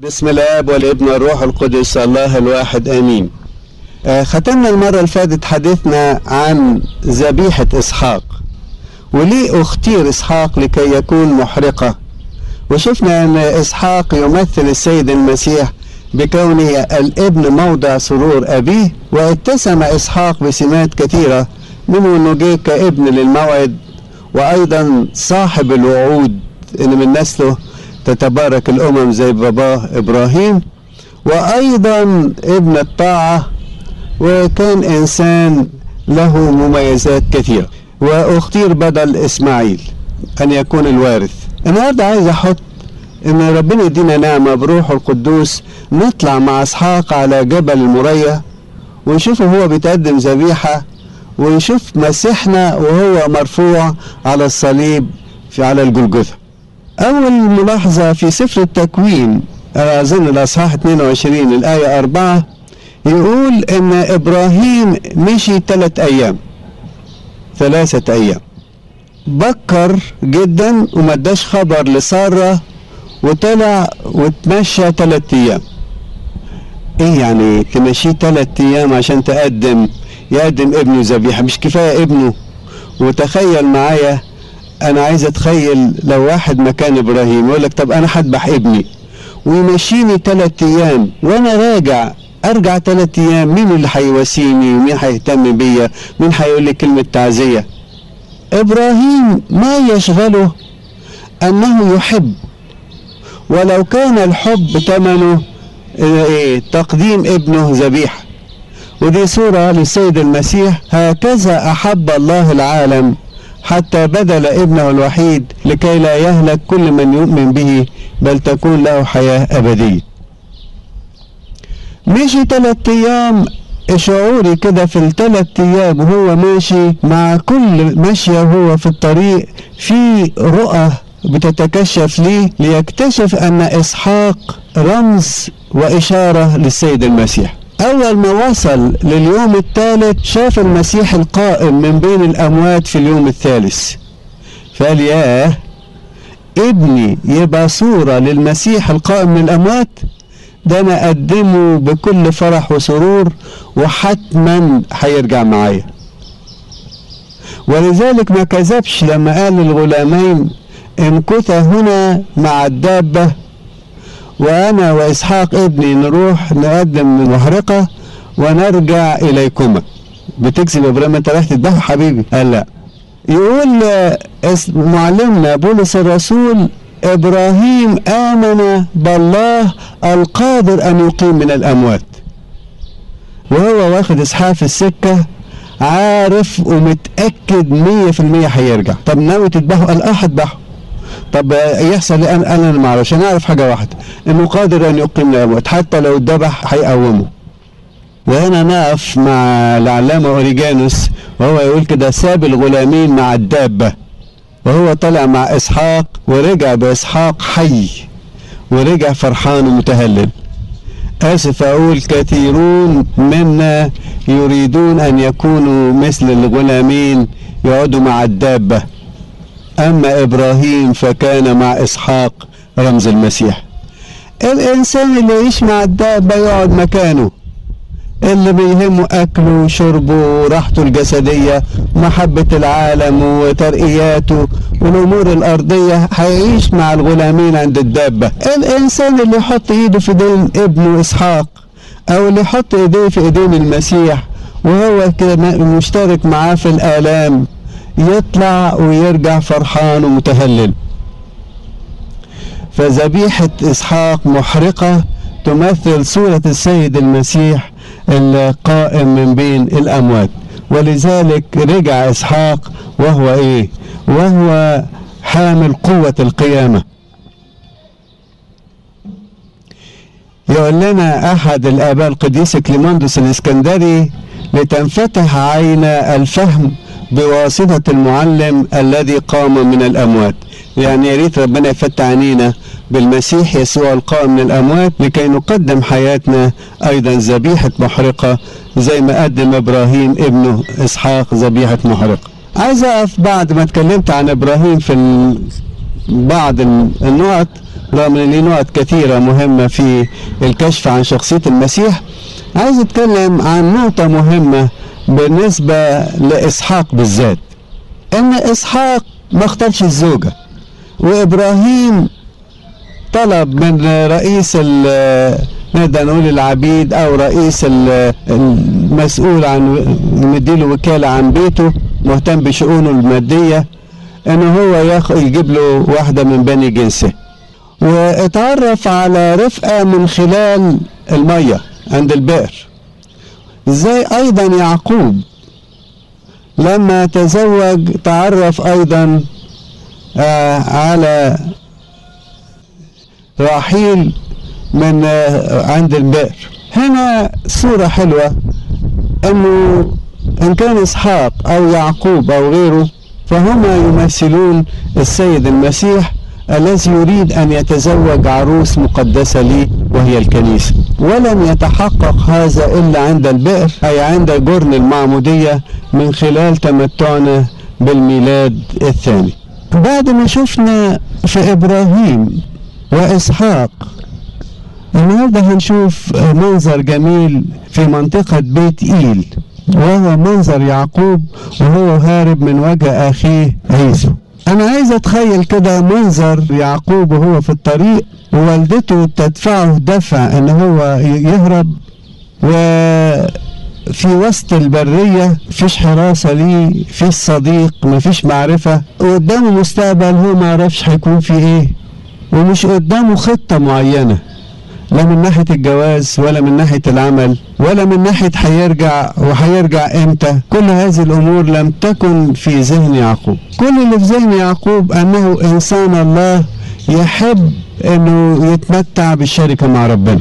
بسم الاب والابن والروح القدس الله الواحد امين آه، ختمنا المرة اللي فاتت حديثنا عن ذبيحة اسحاق وليه اختير اسحاق لكي يكون محرقة وشفنا ان اسحاق يمثل السيد المسيح بكونه الابن موضع سرور ابيه واتسم اسحاق بسمات كثيرة منه انه جه كابن للموعد وايضا صاحب الوعود ان من نسله تتبارك الامم زي باباه ابراهيم وايضا ابن الطاعه وكان انسان له مميزات كثيره واختير بدل اسماعيل ان يكون الوارث النهارده عايز احط ان ربنا يدينا نعمه بروحه القدوس نطلع مع اسحاق على جبل المريا ونشوفه هو بيتقدم ذبيحه ونشوف مسيحنا وهو مرفوع على الصليب في على الجلجثه أول ملاحظة في سفر التكوين أظن الأصحاح 22 الآية 4 يقول إن إبراهيم مشي ثلاث أيام ثلاثة أيام بكر جدا وما اداش خبر لسارة وطلع وتمشى ثلاث أيام إيه يعني تمشيه ثلاث أيام عشان تقدم يقدم ابنه ذبيحة مش كفاية ابنه وتخيل معايا انا عايز اتخيل لو واحد مكان ابراهيم يقول لك طب انا هذبح ابني ويمشيني ثلاث ايام وانا راجع ارجع ثلاث ايام مين اللي هيواسيني ومين هيهتم بيا مين هيقول لي كلمه تعزيه ابراهيم ما يشغله انه يحب ولو كان الحب ثمنه ايه تقديم ابنه ذبيحه ودي صوره للسيد المسيح هكذا احب الله العالم حتى بذل ابنه الوحيد لكي لا يهلك كل من يؤمن به بل تكون له حياة أبدية مشي ثلاث أيام شعوري كده في الثلاث أيام وهو ماشي مع كل مشية وهو في الطريق في رؤى بتتكشف ليه ليكتشف أن إسحاق رمز وإشارة للسيد المسيح أول ما وصل لليوم الثالث شاف المسيح القائم من بين الأموات في اليوم الثالث فقال ياه ابني يبقى صورة للمسيح القائم من الأموات ده أنا أقدمه بكل فرح وسرور وحتما هيرجع معايا ولذلك ما كذبش لما قال للغلامين امكثا هنا مع الدابة وأنا وإسحاق ابني نروح نقدم المحرقة ونرجع إليكما بتكذب إبراهيم أنت رايح تذبحه حبيبي قال لا يقول معلمنا بولس الرسول إبراهيم آمن بالله القادر أن يقيم من الأموات وهو واخد إسحاق في السكة عارف ومتأكد مية في المية هيرجع طب ناوي تذبحه قال اه هذبحه طب يحصل لي انا انا ما اعرفش انا اعرف حاجه واحده انه قادر ان يقيم الاموات حتى لو اتذبح هيقومه وهنا نقف مع العلامه اوريجانوس وهو يقول كده ساب الغلامين مع الدابه وهو طلع مع اسحاق ورجع باسحاق حي ورجع فرحان ومتهلل اسف اقول كثيرون منا يريدون ان يكونوا مثل الغلامين يقعدوا مع الدابه أما إبراهيم فكان مع إسحاق رمز المسيح الإنسان اللي يعيش مع الدابة يقعد مكانه اللي بيهمه أكله وشربه وراحته الجسدية محبة العالم وترقياته والأمور الأرضية هيعيش مع الغلامين عند الدابة الإنسان اللي يحط إيده في دين ابنه إسحاق أو اللي يحط إيديه في إيدين المسيح وهو كده مشترك معاه في الآلام يطلع ويرجع فرحان ومتهلل فذبيحة إسحاق محرقة تمثل صورة السيد المسيح القائم من بين الأموات ولذلك رجع إسحاق وهو إيه وهو حامل قوة القيامة يقول لنا أحد الآباء القديس كليماندوس الإسكندري لتنفتح عين الفهم بواسطة المعلم الذي قام من الأموات يعني يا ريت ربنا يفتح عينينا بالمسيح يسوع القائم من الأموات لكي نقدم حياتنا أيضا ذبيحة محرقة زي ما قدم إبراهيم ابنه إسحاق ذبيحة محرقة عايز أقف بعد ما اتكلمت عن إبراهيم في بعض النقط رغم ان ليه نقط كثيرة مهمة في الكشف عن شخصية المسيح عايز اتكلم عن نقطة مهمة بالنسبة لإسحاق بالذات ان إسحاق ما اختارش الزوجة وإبراهيم طلب من رئيس نقدر نقول العبيد او رئيس المسؤول عن مديله وكالة عن بيته مهتم بشؤونه المادية ان هو ياخد يجيب له واحدة من بني جنسه واتعرف على رفقة من خلال المية عند البئر زي ايضا يعقوب لما تزوج تعرف ايضا آه على راحيل من عند البئر هنا صورة حلوة انه ان كان اسحاق او يعقوب او غيره فهما يمثلون السيد المسيح الذي يريد ان يتزوج عروس مقدسة لي وهي الكنيسة ولم يتحقق هذا الا عند البئر اي عند جرن المعمودية من خلال تمتعنا بالميلاد الثاني بعد ما شفنا في ابراهيم واسحاق النهارده هنشوف منظر جميل في منطقة بيت إيل وهو منظر يعقوب وهو هارب من وجه أخيه عيسو أنا عايز أتخيل كده منظر يعقوب وهو في الطريق ووالدته تدفعه دفع إن هو يهرب وفي وسط البرية فيش حراسة ليه فيش صديق مفيش معرفة وقدامه مستقبل هو معرفش هيكون فيه ايه ومش قدامه خطة معينة لا من ناحية الجواز ولا من ناحية العمل ولا من ناحية هيرجع وهيرجع امتى كل هذه الامور لم تكن في ذهن يعقوب كل اللي في ذهن يعقوب انه انسان الله يحب انه يتمتع بالشركة مع ربنا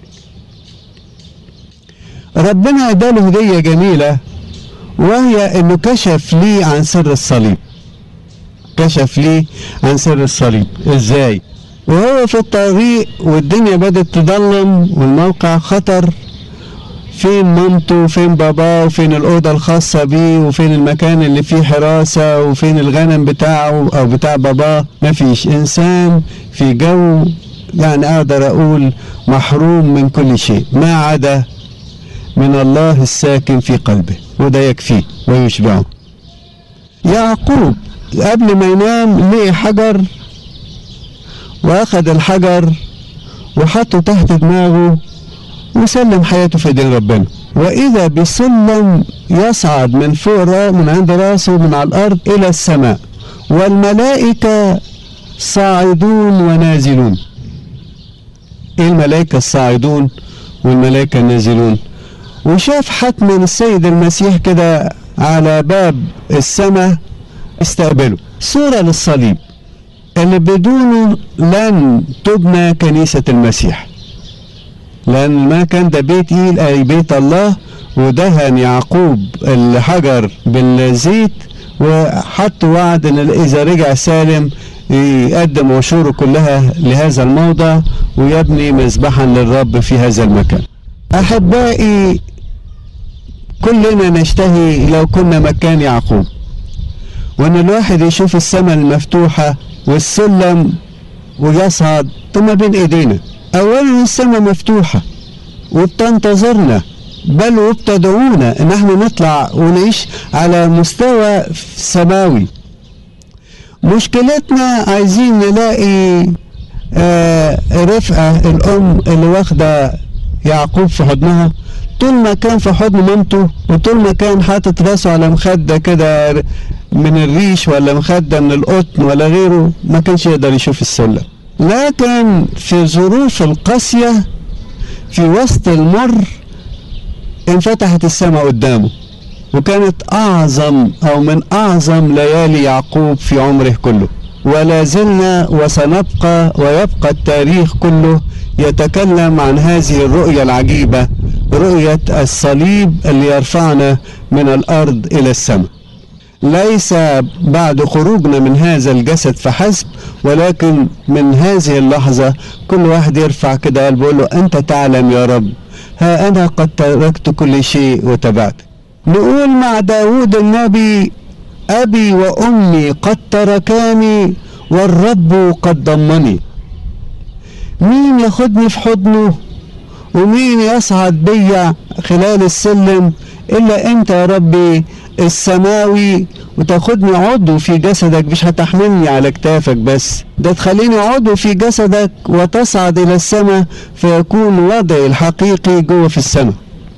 ربنا اداله هدية جميلة وهي انه كشف لي عن سر الصليب كشف لي عن سر الصليب ازاي وهو في الطريق والدنيا بدأت تضلم والموقع خطر فين مامته وفين باباه وفين الأوضة الخاصة بيه وفين المكان اللي فيه حراسة وفين الغنم بتاعه أو بتاع باباه مفيش إنسان في جو يعني أقدر أقول محروم من كل شيء ما عدا من الله الساكن في قلبه وده يكفيه ويشبعه يعقوب قبل ما ينام لقي حجر واخد الحجر وحطه تحت دماغه وسلم حياته في دين ربنا واذا بسلم يصعد من فوق من عند راسه من على الارض الى السماء والملائكه صاعدون ونازلون ايه الملائكه الصاعدون والملائكه النازلون وشاف حتما السيد المسيح كده على باب السماء استقبله صوره للصليب اللي بدونه لن تبنى كنيسة المسيح لأن ما كان ده بيت إيل أي بيت الله ودهن يعقوب الحجر بالزيت وحط وعد إن إذا رجع سالم يقدم عشوره كلها لهذا الموضع ويبني مذبحا للرب في هذا المكان أحبائي كلنا نشتهي لو كنا مكان يعقوب وان الواحد يشوف السماء المفتوحة والسلم ويصعد ثم بين ايدينا اولا السماء مفتوحة وبتنتظرنا بل وبتدعونا ان احنا نطلع ونعيش على مستوى سماوي مشكلتنا عايزين نلاقي آه رفقة الام اللي واخدة يعقوب في حضنها طول ما كان في حضن مامته وطول ما كان حاطط راسه على مخدة كده من الريش ولا مخدة من القطن ولا غيره ما كانش يقدر يشوف السلم لكن في ظروف القاسية في وسط المر انفتحت السماء قدامه وكانت أعظم أو من أعظم ليالي يعقوب في عمره كله ولا زلنا وسنبقى ويبقى التاريخ كله يتكلم عن هذه الرؤية العجيبة رؤية الصليب اللي يرفعنا من الأرض إلى السماء ليس بعد خروجنا من هذا الجسد فحسب ولكن من هذه اللحظة كل واحد يرفع كده قلبه يقول له أنت تعلم يا رب ها أنا قد تركت كل شيء وتبعتك نقول مع داود النبي أبي وأمي قد تركاني والرب قد ضمني مين ياخدني في حضنه ومين يصعد بيا خلال السلم الا انت يا ربي السماوي وتاخدني عضو في جسدك مش هتحملني على كتافك بس ده تخليني عضو في جسدك وتصعد الى السماء فيكون وضعي الحقيقي جوه في السماء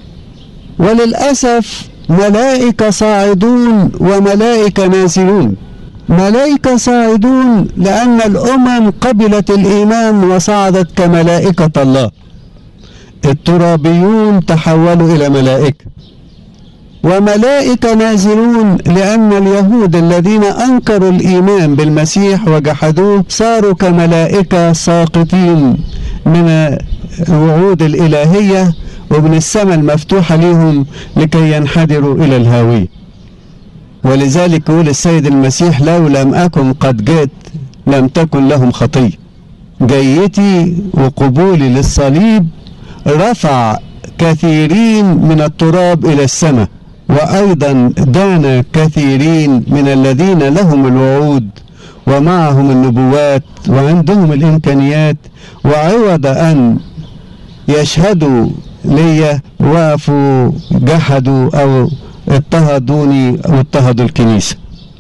وللاسف ملائكه صاعدون وملائكه نازلون ملائكة صاعدون لأن الأمم قبلت الإيمان وصعدت كملائكة الله الترابيون تحولوا إلى ملائكة وملائكة نازلون لأن اليهود الذين أنكروا الإيمان بالمسيح وجحدوه صاروا كملائكة ساقطين من الوعود الإلهية ومن السماء المفتوحة لهم لكي ينحدروا إلى الهاوية ولذلك يقول السيد المسيح لو لم أكن قد جئت لم تكن لهم خطية جيتي وقبولي للصليب رفع كثيرين من التراب إلى السماء وأيضا دان كثيرين من الذين لهم الوعود ومعهم النبوات وعندهم الإمكانيات وعوض أن يشهدوا لي وقفوا جحدوا أو اضطهدوني أو اضطهدوا الكنيسة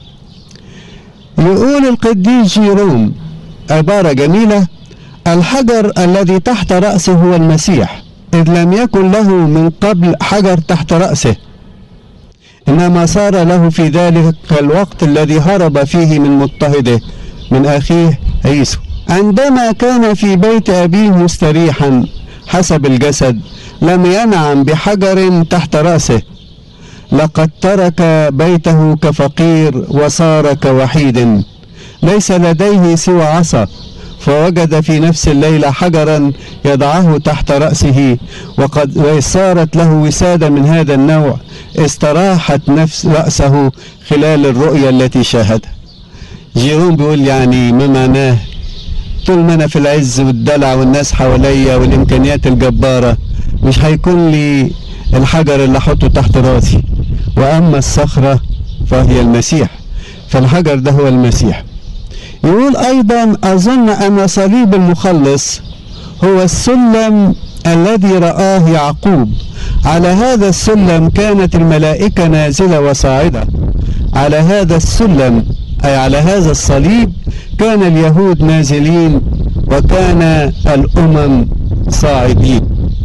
يقول القديس جيروم عبارة جميلة الحجر الذي تحت رأسه هو المسيح إذ لم يكن له من قبل حجر تحت رأسه إنما صار له في ذلك الوقت الذي هرب فيه من مضطهده من أخيه عيسو عندما كان في بيت أبيه مستريحا حسب الجسد لم ينعم بحجر تحت رأسه لقد ترك بيته كفقير وصار كوحيد ليس لديه سوى عصا فوجد في نفس الليلة حجرا يضعه تحت رأسه وقد صارت له وسادة من هذا النوع استراحت نفس رأسه خلال الرؤيا التي شاهدها جيروم بيقول يعني ما معناه طول ما انا في العز والدلع والناس حواليا والامكانيات الجبارة مش هيكون لي الحجر اللي احطه تحت راسي واما الصخرة فهي المسيح فالحجر ده هو المسيح يقول ايضا اظن ان صليب المخلص هو السلم الذي رآه يعقوب على هذا السلم كانت الملائكة نازلة وصاعدة على هذا السلم أي على هذا الصليب كان اليهود نازلين وكان الأمم صاعدين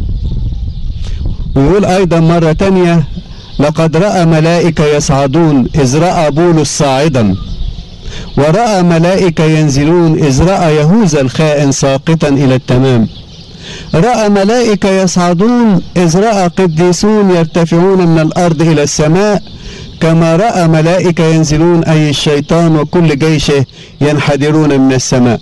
ويقول أيضا مرة تانية لقد رأى ملائكة يصعدون إذ رأى بولس صاعدا ورأى ملائكة ينزلون إذ رأى يهوذا الخائن ساقطا إلى التمام رأى ملائكة يصعدون إذ رأى قديسون يرتفعون من الأرض إلى السماء كما رأى ملائكة ينزلون أي الشيطان وكل جيشه ينحدرون من السماء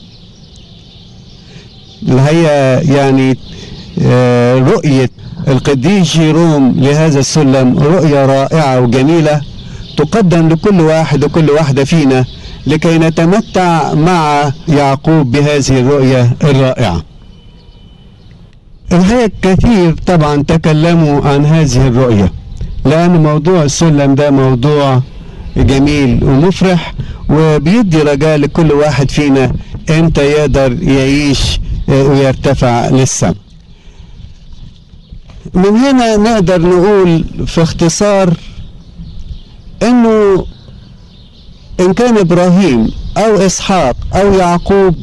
هي يعني رؤية القديس جيروم لهذا السلم رؤية رائعة وجميلة تقدم لكل واحد وكل واحدة فينا لكي نتمتع مع يعقوب بهذه الرؤية الرائعة الحقيقة كثير طبعا تكلموا عن هذه الرؤية لأن موضوع السلم ده موضوع جميل ومفرح وبيدي رجاء لكل واحد فينا امتى يقدر يعيش ويرتفع للسماء من هنا نقدر نقول في اختصار انه ان كان ابراهيم او اسحاق او يعقوب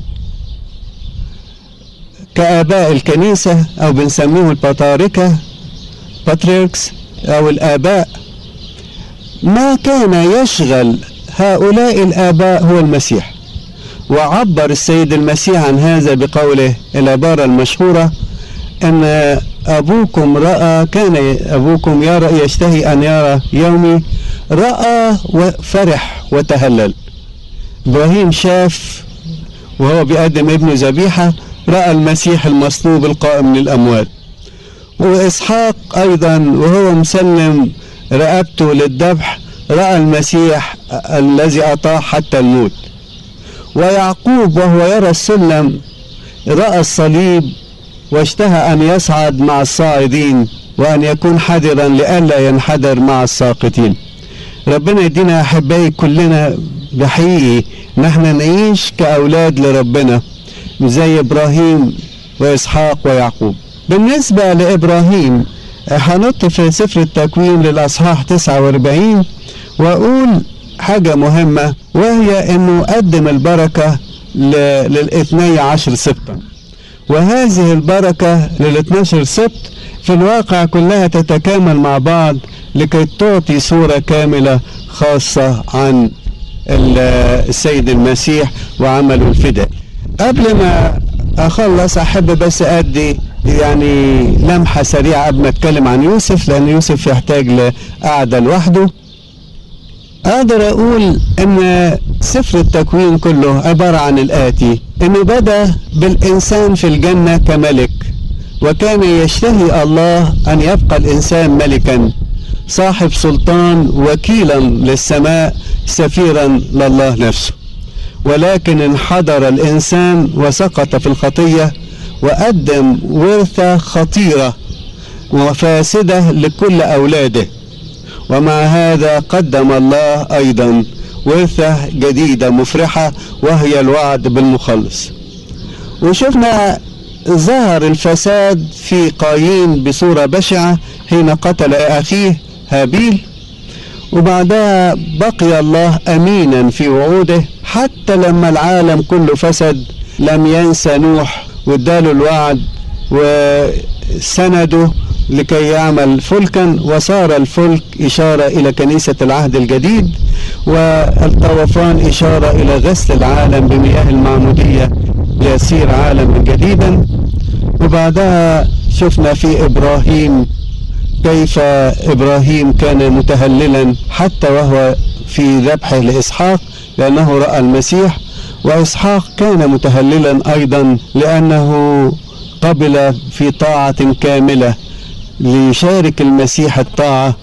كآباء الكنيسة أو بنسميهم البطاركة باتريركس أو الآباء ما كان يشغل هؤلاء الآباء هو المسيح وعبر السيد المسيح عن هذا بقوله العبارة المشهورة أن أبوكم رأى كان أبوكم يرى يشتهي أن يرى يومي رأى وفرح وتهلل إبراهيم شاف وهو بيقدم ابنه ذبيحة رأى المسيح المصلوب القائم من الأموات وإسحاق أيضا وهو مسلم رقبته للذبح رأى المسيح الذي أطاع حتى الموت ويعقوب وهو يرى السلم رأى الصليب واشتهى أن يصعد مع الصاعدين وأن يكون حذرا لئلا ينحدر مع الساقطين ربنا يدينا أحبائي كلنا بحقيقي نحن نعيش كأولاد لربنا زي إبراهيم وإسحاق ويعقوب بالنسبة لإبراهيم هنط في سفر التكوين للأصحاح 49 وأقول حاجة مهمة وهي أنه قدم البركة للاثني عشر سبطا وهذه البركة للاثناشر سبط في الواقع كلها تتكامل مع بعض لكي تعطي صورة كاملة خاصة عن السيد المسيح وعمله الفداء قبل ما اخلص احب بس ادي يعني لمحه سريعه قبل ما اتكلم عن يوسف لان يوسف يحتاج لقعده لوحده اقدر اقول ان سفر التكوين كله عباره عن الاتي انه بدا بالانسان في الجنه كملك وكان يشتهي الله ان يبقى الانسان ملكا صاحب سلطان وكيلا للسماء سفيرا لله نفسه ولكن انحدر الانسان وسقط في الخطيه وقدم ورثه خطيره وفاسده لكل اولاده ومع هذا قدم الله ايضا ورثه جديده مفرحه وهي الوعد بالمخلص وشفنا ظهر الفساد في قايين بصوره بشعه حين قتل اخيه هابيل وبعدها بقي الله امينا في وعوده حتى لما العالم كله فسد لم ينسى نوح واداله الوعد وسنده لكي يعمل فلكا وصار الفلك إشارة إلى كنيسة العهد الجديد والطوفان إشارة إلى غسل العالم بمياه المعمودية ليصير عالما جديدا وبعدها شفنا في إبراهيم كيف إبراهيم كان متهللا حتى وهو في ذبحه لإسحاق لأنه رأى المسيح وإسحاق كان متهللا أيضا لأنه قبل في طاعة كاملة ليشارك المسيح الطاعة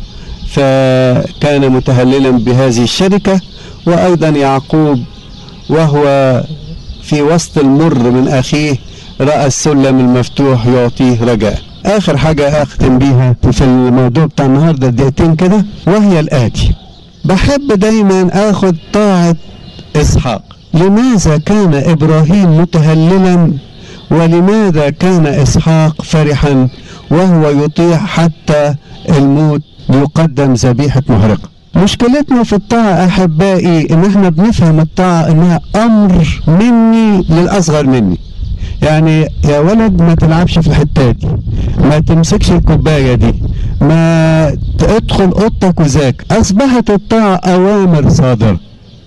فكان متهللا بهذه الشركة وأيضا يعقوب وهو في وسط المر من أخيه رأى السلم المفتوح يعطيه رجاء آخر حاجة أختم بيها في الموضوع بتاع النهاردة دقيقتين كده وهي الآتي بحب دايما آخد طاعة إسحاق لماذا كان إبراهيم متهللا ولماذا كان إسحاق فرحا وهو يطيع حتى الموت يقدم ذبيحة محرقة مشكلتنا في الطاعة أحبائي إن إحنا بنفهم الطاعة إنها أمر مني للأصغر مني يعني يا ولد ما تلعبش في الحتة دي ما تمسكش الكوباية دي ما تدخل أوضتك وذاك أصبحت الطاعة أوامر صادرة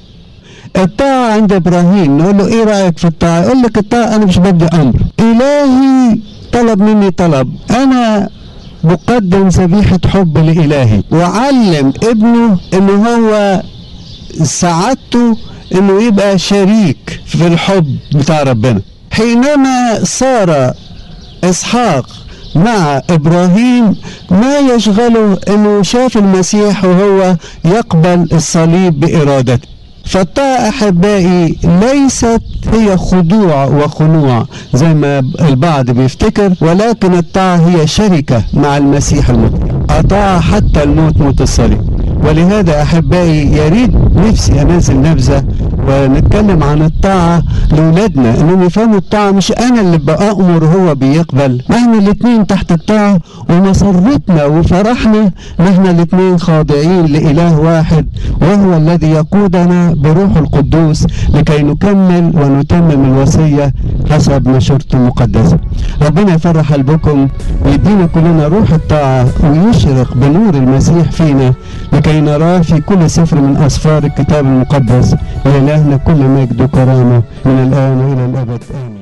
الطاعة عند إبراهيم نقول له إيه رأيك في الطاعة يقول لك الطاعة أنا مش بدي أمر إلهي طلب مني طلب أنا بقدم ذبيحة حب لإلهي وعلم ابنه إن هو سعادته إنه يبقى شريك في الحب بتاع ربنا حينما صار إسحاق مع إبراهيم ما يشغله إنه شاف المسيح وهو يقبل الصليب بإرادته فالطاعة أحبائي ليست هي خضوع وخنوع زي ما البعض بيفتكر ولكن الطاعة هي شركة مع المسيح المطيع أطاع حتى الموت موت الصليب ولهذا أحبائي يريد نفسي أنزل نبذة ونتكلم عن الطاعة لأولادنا إنهم يفهموا الطاعة مش أنا اللي بأمر هو بيقبل احنا الاتنين تحت الطاعة ومسرتنا وفرحنا إن احنا الاتنين خاضعين لإله واحد وهو الذي يقودنا بروح القدوس لكي نكمل ونتمم الوصية حسب مشورته المقدسة ربنا يفرح قلبكم ويدينا كلنا روح الطاعة ويشرق بنور المسيح فينا لكي نراه في كل سفر من أسفار الكتاب المقدس لإلهنا كل مجد وكرامة من الآن وإلى الأبد آمين